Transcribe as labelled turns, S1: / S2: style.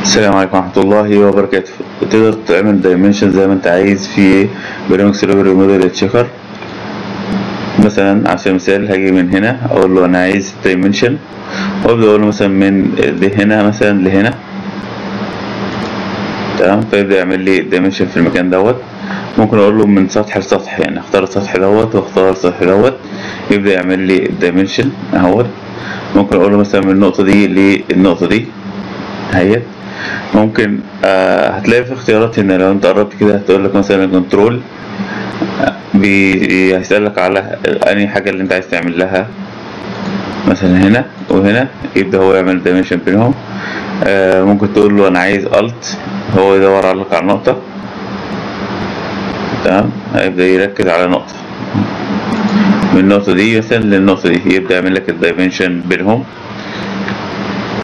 S1: السلام عليكم ورحمة الله وبركاته تقدر تعمل دايمنشن زي ما انت عايز في برنامج سيلفر موديل تشيكر مثلا على سبيل المثال هاجي من هنا اقول له انا عايز دايمنشن وابدا اقول له مثلا من لهنا مثلا لهنا تمام فيبدا يعمل لي دايمنشن في المكان دوت ممكن اقول له من سطح لسطح يعني اختار السطح دوت واختار السطح دوت يبدا يعمل لي الدايمنشن اهوت ممكن اقول له مثلا من النقطة دي للنقطة دي اهيت ممكن آه هتلاقي في اختيارات هنا لو انت قربت كده هتقول لك مثلا كنترول هيسألك على أنهي حاجة اللي انت عايز تعمل لها مثلا هنا وهنا يبدأ هو يعمل دايمنشن بينهم آه ممكن تقول له انا عايز الت هو يدور عليك على نقطة تمام هيبدأ يركز على نقطة من النقطة دي مثلا للنقطة دي يبدأ يعمل لك الدايمنشن بينهم